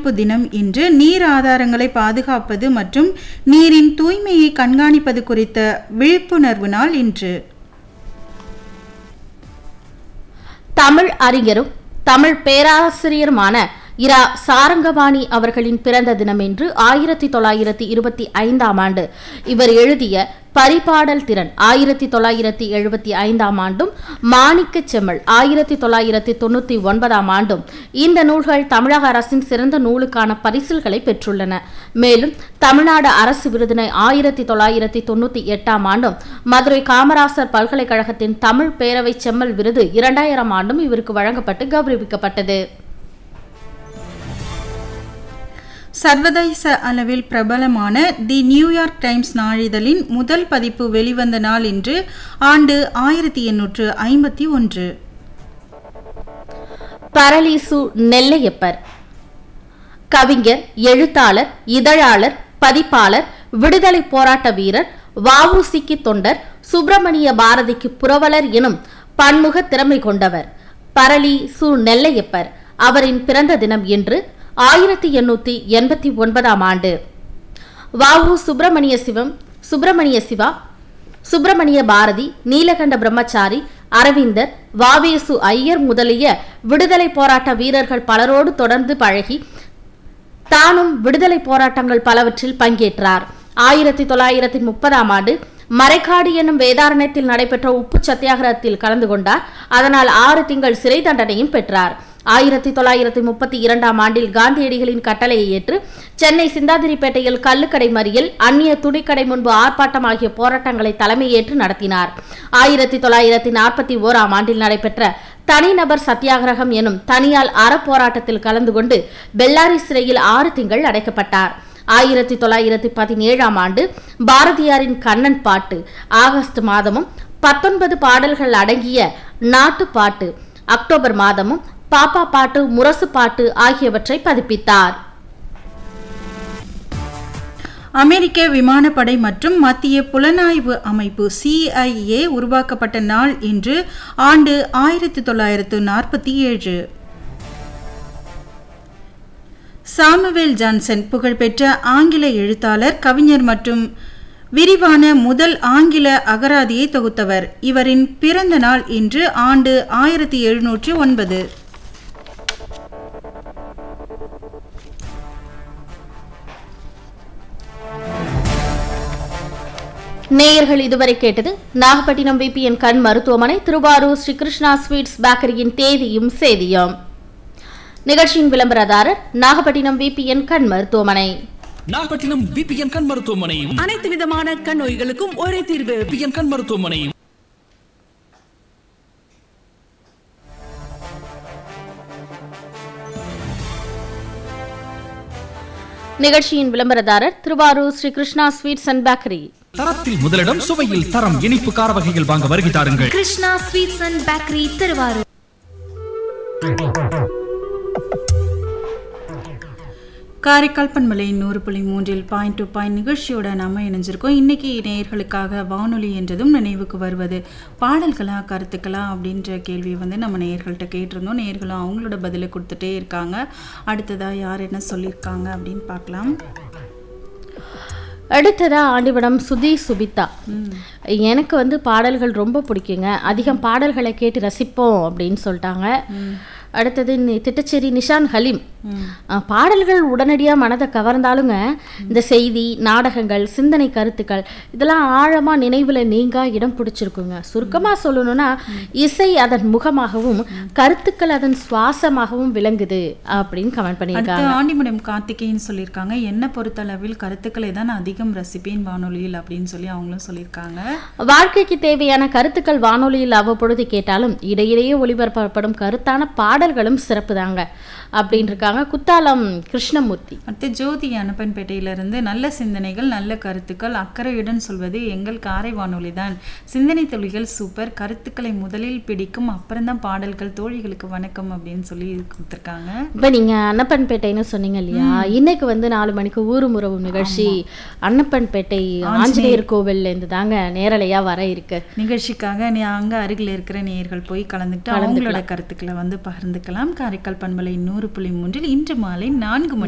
கண்காணிப்பு தினம் இன்று நீர் ஆதாரங்களை பாதுகாப்பது மற்றும் நீரின் தூய்மையை கண்காணிப்பது குறித்த விழிப்புணர்வு நாள் இன்று தமிழ் அறிஞரும் தமிழ் பேராசிரியருமான இரா சாரங்கபாணி அவர்களின் பிறந்த தினம் என்று ஆயிரத்தி தொள்ளாயிரத்தி இருபத்தி ஐந்தாம் ஆண்டு இவர் எழுதிய பரிபாடல் திறன் ஆயிரத்தி தொள்ளாயிரத்தி எழுபத்தி ஐந்தாம் ஆண்டும் மாணிக்கச் செம்மல் ஆயிரத்தி தொள்ளாயிரத்தி தொண்ணூற்றி ஒன்பதாம் ஆண்டும் இந்த நூல்கள் தமிழக அரசின் சிறந்த நூலுக்கான பரிசில்களை பெற்றுள்ளன மேலும் தமிழ்நாடு அரசு விருதினை ஆயிரத்தி தொள்ளாயிரத்தி தொண்ணூற்றி எட்டாம் ஆண்டும் மதுரை காமராசர் பல்கலைக்கழகத்தின் தமிழ் பேரவை செம்மல் விருது இரண்டாயிரம் ஆண்டும் இவருக்கு வழங்கப்பட்டு கௌரவிக்கப்பட்டது சர்வதேச அளவில் பிரபலமான தி நியூயார்க் டைம்ஸ் நாளிதழின் முதல் பதிப்பு வெளிவந்த நாள் இன்று ஆண்டு ஆயிரத்தி எண்ணூற்று ஐம்பத்தி ஒன்று பரலீசு நெல்லையப்பர் கவிஞர் எழுத்தாளர் இதழாளர் பதிப்பாளர் விடுதலை போராட்ட வீரர் வஉசிக்கு தொண்டர் சுப்பிரமணிய பாரதிக்கு புரவலர் எனும் பன்முக திறமை கொண்டவர் பரளி சு நெல்லையப்பர் அவரின் பிறந்த தினம் என்று ஆயிரத்தி எண்ணூத்தி எண்பத்தி ஒன்பதாம் ஆண்டு வஉ சுப்பிரமணிய சிவம் சுப்பிரமணிய சிவா சுப்பிரமணிய பாரதி நீலகண்ட பிரம்மச்சாரி அரவிந்தர் வாவேசு ஐயர் முதலிய விடுதலை போராட்ட வீரர்கள் பலரோடு தொடர்ந்து பழகி தானும் விடுதலை போராட்டங்கள் பலவற்றில் பங்கேற்றார் ஆயிரத்தி தொள்ளாயிரத்தி முப்பதாம் ஆண்டு மறைக்காடு என்னும் வேதாரண்யத்தில் நடைபெற்ற உப்பு சத்தியாகிரகத்தில் கலந்து கொண்டார் அதனால் ஆறு திங்கள் சிறை தண்டனையும் பெற்றார் ஆயிரத்தி தொள்ளாயிரத்தி முப்பத்தி இரண்டாம் ஆண்டில் காந்தியடிகளின் கட்டளையை ஏற்று சென்னை சிந்தாதிரிப்பேட்டையில் கள்ளுக்கடை மறியல் அந்நிய துணிக்கடை முன்பு ஆர்ப்பாட்டம் ஆகிய போராட்டங்களை தலைமையேற்று நடத்தினார் ஆயிரத்தி தொள்ளாயிரத்தி நாற்பத்தி ஓராம் ஆண்டில் நடைபெற்ற தனிநபர் சத்தியாகிரகம் எனும் தனியால் அறப்போராட்டத்தில் கலந்து கொண்டு பெல்லாரி சிறையில் ஆறு திங்கள் அடைக்கப்பட்டார் ஆயிரத்தி தொள்ளாயிரத்தி பதினேழாம் ஆண்டு பாரதியாரின் கண்ணன் பாட்டு ஆகஸ்ட் மாதமும் பத்தொன்பது பாடல்கள் அடங்கிய நாட்டு பாட்டு அக்டோபர் மாதமும் பாப்பா பாட்டு முரசு பாட்டு ஆகியவற்றை பதிப்பித்தார் அமெரிக்க விமானப்படை மற்றும் மத்திய புலனாய்வு அமைப்பு சிஐஏ உருவாக்கப்பட்ட நாள் இன்று ஆண்டு ஆயிரத்தி தொள்ளாயிரத்து நாற்பத்தி ஏழு சாமுவேல் ஜான்சன் புகழ்பெற்ற ஆங்கில எழுத்தாளர் கவிஞர் மற்றும் விரிவான முதல் ஆங்கில அகராதியை தொகுத்தவர் இவரின் பிறந்த நாள் இன்று ஆண்டு ஆயிரத்தி எழுநூற்றி ஒன்பது நேயர்கள் இதுவரை கேட்டது நாகப்பட்டினம் விபிஎன் கண் மருத்துவமனை திருவாரூர் ஸ்ரீ கிருஷ்ணா ஸ்வீட்ஸ் பேக்கரியின் தேதியும் சேதியும் நிகழ்ச்சியின் விளம்பரதாரர் நாகப்பட்டினம் விபிஎன் கண் மருத்துவமனை நாகப்பட்டினம் விபிஎன் கண் மருத்துவமனை அனைத்து விதமான கண் நோய்களுக்கும் ஒரே தீர்வு விபிஎன் கண் மருத்துவமனை நிகழ்ச்சியின் விளம்பரதாரர் Thiruvarur Sri Krishna sweets and bakery தரத்தில் முதலிடம் சுவையில் தரம் இனிப்பு கார வகைகள் வாங்க வருகை தாருங்கள் Krishna sweets and bakery Thiruvarur Karaikal பண்பலை நூறு புள்ளி மூன்றில் பாயிண்ட் டு பாயிண்ட் நிகழ்ச்சியோட நாம இணைஞ்சிருக்கோம் இன்னைக்கு நேயர்களுக்காக வானொலி என்றதும் நினைவுக்கு வருவது பாடல்களா கருத்துக்களா அப்படின்ற கேள்வியை வந்து நம்ம நேயர்கள்ட்ட கேட்டிருந்தோம் நேயர்களும் அவங்களோட பதிலை கொடுத்துட்டே இருக்காங்க அடுத்ததா யார் என்ன சொல்லியிருக்காங்க அப்படின்னு பார்க்கலாம் அடுத்ததா ஆண்டிவடம் சுதி சுபிதா எனக்கு வந்து பாடல்கள் ரொம்ப பிடிக்குங்க அதிகம் பாடல்களை கேட்டு ரசிப்போம் அப்படின்னு சொல்லிட்டாங்க அடுத்தது நி- திட்டச்சேரி நிஷான் ஹலீம் அஹ், பாடல்கள் உடனடியாக மனதை கவர்ந்தாலுங்க இந்த செய்தி நாடகங்கள் சிந்தனை கருத்துக்கள் இதெல்லாம் ஆழமாக நினைவில் நீங்கா இடம் பிடிச்சிருக்குங்க சுருக்கமாக சொல்லணும்னா இசை அதன் முகமாகவும் கருத்துக்கள் அதன் சுவாசமாகவும் விளங்குது அப்படின்னு கமெண்ட் பண்ணியிருக்காங்க அடுத்து ஆண்டிமடம் கார்த்திகேயன் சொல்லியிருக்காங்க என்ன பொறுத்தளவில் கருத்துக்களை தான் அதிகம் ரசிப்பேன் வானொலியில் அப்படின்னு சொல்லி அவங்களும் சொல்லியிருக்காங்க வாழ்க்கைக்கு தேவையான கருத்துக்கள் வானொலியில் அவ்வப்பொழுது கேட்டாலும் இடையிடையே ஒளிபரப்பப்படும் கருத்தான பாடல்களும் சிறப்பு தாங்க அப்படின்னு இருக்காங்க குத்தாலம் கிருஷ்ணமூர்த்தி அடுத்து ஜோதி அனுப்பன்பேட்டையிலிருந்து நல்ல சிந்தனைகள் நல்ல கருத்துக்கள் அக்கறையுடன் சொல்வது எங்கள் காரை வானொலி தான் சிந்தனை துளிகள் சூப்பர் கருத்துக்களை முதலில் பிடிக்கும் அப்புறம்தான் பாடல்கள் தோழிகளுக்கு வணக்கம் அப்படின்னு சொல்லி கொடுத்துருக்காங்க இப்போ நீங்க அன்னப்பன்பேட்டைன்னு சொன்னீங்க இல்லையா இன்னைக்கு வந்து நாலு மணிக்கு ஊரும் உறவும் நிகழ்ச்சி அன்னப்பன்பேட்டை ஆஞ்சநேயர் கோவில்ல இருந்து தாங்க நேரலையா வர இருக்கு நிகழ்ச்சிக்காக நீ அங்க அருகில் இருக்கிற நேயர்கள் போய் கலந்துக்கிட்டு அவங்களோட கருத்துக்களை வந்து பகிர்ந்துக்கலாம் காரைக்கால் பண்பலை நூறு புள்ளி மூன்றில் இன்று மாலை நான்கு மணி